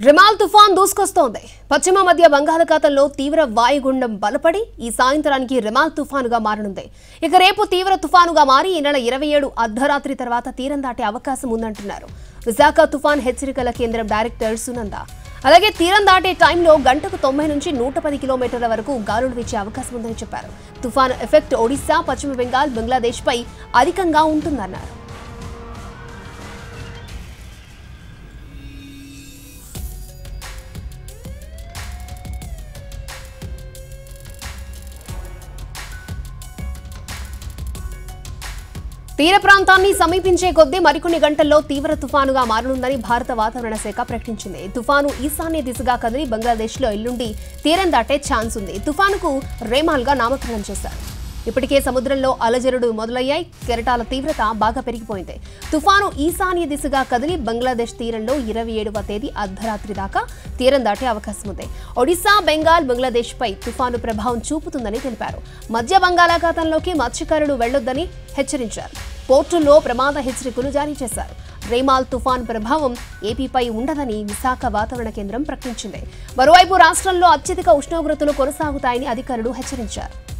రిమాల్ తుఫాన్ దూసుకొస్తోంది పశ్చిమ మధ్య బంగాళాఖాతంలో తీవ్ర వాయుగుండం బలపడి ఈ సాయంత్రానికి రిమాల్ తుఫానుగా మారనుంది ఇక రేపు తీవ్ర తుఫానుగా మారి ఈ నెల ఇరవై ఏడు అర్ధరాత్రి తర్వాత తీరం దాటే అవకాశం ఉందంటున్నారు విశాఖ తుఫాన్ హెచ్చరికల కేంద్రం డైరెక్టర్ సునంద అలాగే తీరం దాటే టైంలో గంటకు తొంభై నుంచి నూట పది కిలోమీటర్ల వరకు గాలులు వీచే అవకాశం ఉందని చెప్పారు తుఫాను ఎఫెక్ట్ ఒడిశా పశ్చిమ బెంగాల్ బంగ్లాదేశ్పై అధికంగా ఉంటుందన్నారు తీర ప్రాంతాన్ని సమీపించే కొద్దీ మరికొన్ని గంటల్లో తీవ్ర తుఫానుగా మారనుందని భారత వాతావరణ శాఖ ప్రకటించింది తుఫాను ఈశాన్య దిశగా కదిలి బంగ్లాదేశ్లో ఎల్లుండి తీరం దాటే ఛాన్స్ ఉంది తుఫానుకు రేమాల్గా నామకరణం చేశారు ఇప్పటికే సముద్రంలో అలజడులు మొదలయ్యాయి కెరటాల తీవ్రత బాగా పెరిగిపోయింది తుఫాను ఈశాన్య దిశగా కదిలి బంగ్లాదేశ్ తీరంలో ఇరవై ఏడవ తేదీ అర్ధరాత్రి దాకా తీరం దాటే అవకాశం ఉంది ఒడిశా బెంగాల్ బంగ్లాదేశ్ పై తుఫాను ప్రభావం చూపుతుందని తెలిపారు మధ్య బంగాళాఖాతంలోకి మత్స్యకారులు వెళ్లొద్దని హెచ్చరించారు పోర్టుల్లో ప్రమాద హెచ్చరికలు జారీ చేశారు రేమాల్ తుఫాన్ ప్రభావం ఏపీపై ఉండదని విశాఖ వాతావరణ కేంద్రం ప్రకటించింది మరోవైపు రాష్ట్రంలో అత్యధిక ఉష్ణోగ్రతలు కొనసాగుతాయని అధికారులు హెచ్చరించారు